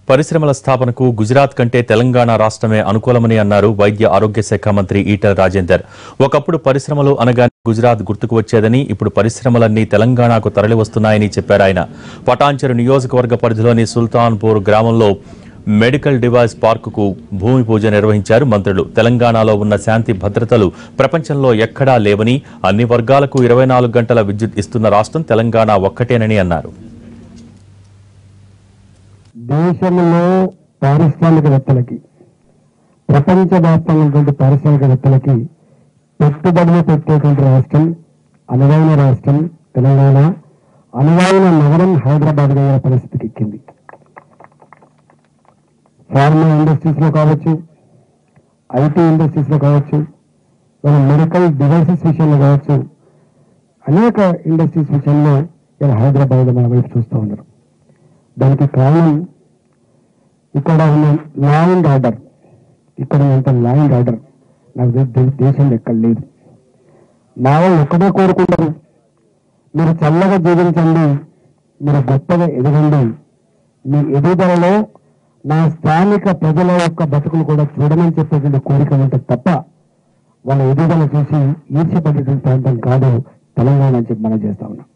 పరిశ్రమల స్థాపనకు గుజరాత్ కంటే తెలంగాణ రాష్ట్రమే అనుకూలమని అన్నారు వైద్య ఆరోగ్య శాఖ మంత్రి ఈటెల రాజేందర్ ఒకప్పుడు పరిశ్రమలు అనగానే గుజరాత్ గుర్తుకు వచ్చేదని ఇప్పుడు పరిశ్రమలన్నీ తెలంగాణకు తరలివస్తున్నాయని చెప్పారు ఆయన పటాన్చెరు నియోజకవర్గ పరిధిలోని సుల్తాన్పూర్ గ్రామంలో మెడికల్ డివైస్ పార్కుకు భూమి పూజ నిర్వహించారు మంత్రులు తెలంగాణలో ఉన్న శాంతి భద్రతలు ప్రపంచంలో ఎక్కడా లేవని అన్ని వర్గాలకు ఇరవై నాలుగు గంటల విద్యుత్ ఇస్తున్న రాష్ట్రం తెలంగాణ ఒక్కటేనని అన్నారు దేశంలో పారిశ్రామికవేత్తలకి ప్రపంచవ్యాప్తంగా పారిశ్రామికవేత్తలకి పెట్టుబడులు పెట్టేటువంటి రాష్ట్రం అనువైన రాష్ట్రం తెలంగాణ అనువైన నగరం హైదరాబాద్ గా అయ్యే పరిస్థితికి ఎక్కింది ఫార్మా ఇండస్ట్రీస్ లో కావచ్చు ఐటీ ఇండస్ట్రీస్ లో కావచ్చు మన మెడికల్ డివైసెస్ విషయంలో కావచ్చు అనేక ఇండస్ట్రీస్ విషయంలో ఇలా హైదరాబాద్ మన వైపు చూస్తూ ఉన్నారు దానికి కారణం ఇక్కడ ఉన్న లా అండ్ ఆర్డర్ ఇక్కడ ఉన్నంత లా అండ్ ఆర్డర్ నాకు తెలిసి దే- దేశంలో ఎక్కడ లేదు నా వాళ్ళు ఒక్కటే కోరుకుంటారు మీరు చల్లగా జీవించండి మీరు గొప్పగా ఎదగండి మీ ఎదుగుదలలో నా స్థానిక ప్రజల యొక్క బతుకులు కూడా చూడమని చెప్పేటువంటి కోరిక ఉంటుంది తప్ప వాళ్ళ ఎదుగుదల చూసి ఈర్ష్యపడేటువంటి ప్రాంతం కాదు తెలంగాణ అని చెప్పి మనం చేస్తా ఉన్నాం